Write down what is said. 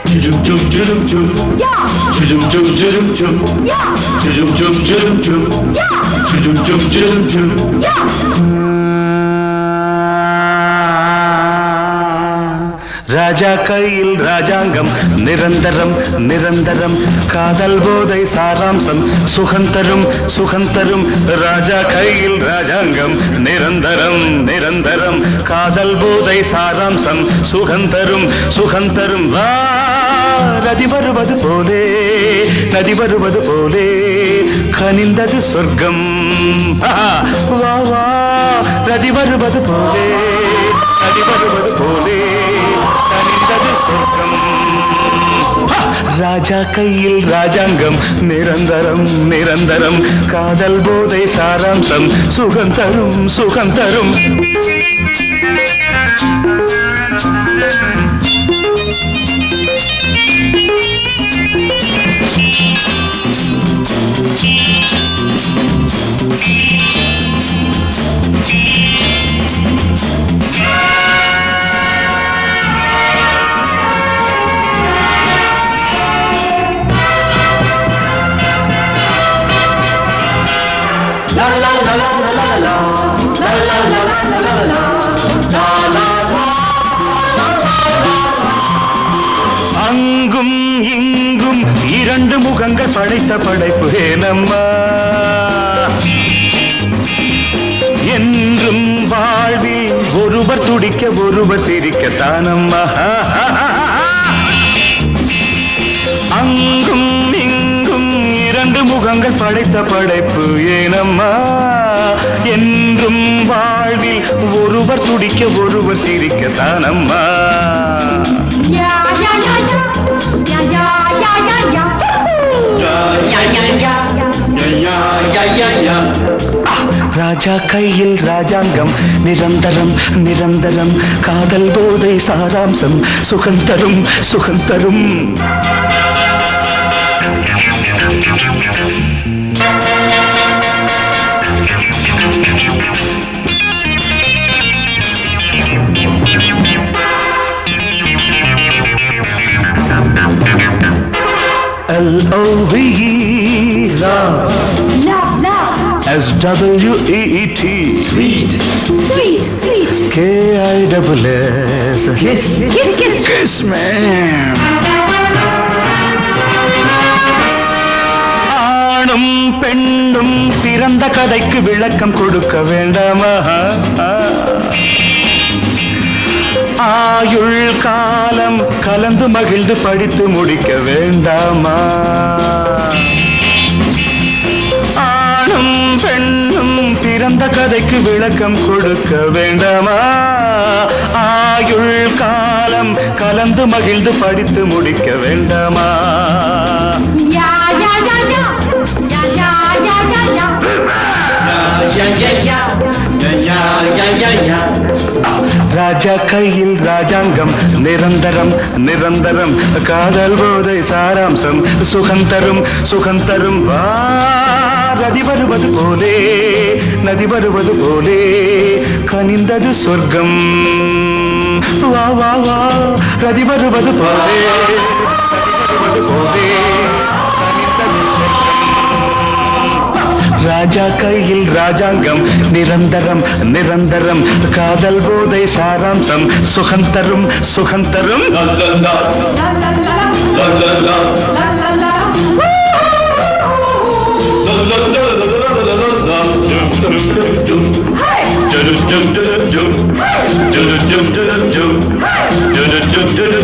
Chum chum chum chum. 야! Chum chum chum chum. 야! Chum chum chum chum. 야! Chum chum chum chum. 야! ராஜா கையில் ராஜாங்கம் நிரந்தரம் நிரந்தரம் காதல் போதை சாராம்சம் சுகந்தரும் சுகந்தரும் ராஜா கையில் ராஜாங்கம் நிரந்தரம் நிரந்தரம் காதல் போதை சாராம்சம் சுகந்தரும் சுகந்தரும் வா நதி வருவது போலே நதி வருவது போலே கனிந்தது சொர்க்கம் ஆஹா, வா வா நதி வருவது போலே நதி வருவது போலே கனிந்தது சொர்க்கம் ஆ, ராஜா கையில் ராஜாங்கம் நிரந்தரம் நிரந்தரம் காதல் போதை சாராம்சம் சுகம் தரும் சுகம் தரும் அங்கும் இங்கும் இரண்டு முகங்கள் படைத்த படைப்பு ஏனம்மா என்றும் வாழ்வில் ஒருவர் துடிக்க ஒருவர் சிரிக்கத்தானம்மா அங்கும் இங்கும் இரண்டு முகங்கள் படைத்த படைப்பு ஏனம்மா என்றும் வாழ்வில் ஒருவர் துடிக்க ஒருவர் சிரிக்கத்தானம்மா 야! 야! 야! 야! 야! 야! 야! 야! 야! 야야야야야야야야야. ராஜா கையில் ராஜாங்கம் நிரந்தரம் நிரந்தரம் காதல் போதை சாராம்சம் சுகந்தரும் சுகந்தரும் L-O-V-E love Love! Love! S-W-E-E-T Sweet. Sweet! Sweet! K-I-S-S Kiss Kiss! Kiss! Kiss me ஆணும் பெண்ணும் பிறந்த கதைக்கு விளக்கம் கொடுக்க வேண்டாமா ஆயுள் காலம் கலந்து மகிழ்ந்து படித்து முடிக்க வேண்டாமா ஆணும் பெண்ணும் பிறந்த கதைக்கு விளக்கம் கொடுக்க வேண்டாமா ஆயுள் காலம் கலந்து மகிழ்ந்து படித்து முடிக்க வேண்டாமா 야! 야! 야! 야! 야! 야! 야! 야! 야! 야야야야야야야야야. ராஜா கையில் ராஜாங்கம் நிரந்தரம் நிரந்தரம் காதல் போதை சாராம்சம் சுகந்தரும் சுகந்தரும் வா நதி வருவது போலே நதி வருவது போலே கனிந்தது சொர்க்கம் வா வா வா நதி வருவது போலே நதி வருவது போலே கனிந்தது சொர்க்கம் ராஜா கையில் ராஜாங்கம் நிரந்தரம் நிரந்தரம் காதல் போதை சாராம்சம் சுகந்தரும் சுகந்தரும் La la la La! La! La! la la la. La! La! La! La la la la la la la la. Dum dum dum dum. Hey! Dum dum dum dum. Dum dum dum dum. Dum dum dum dum.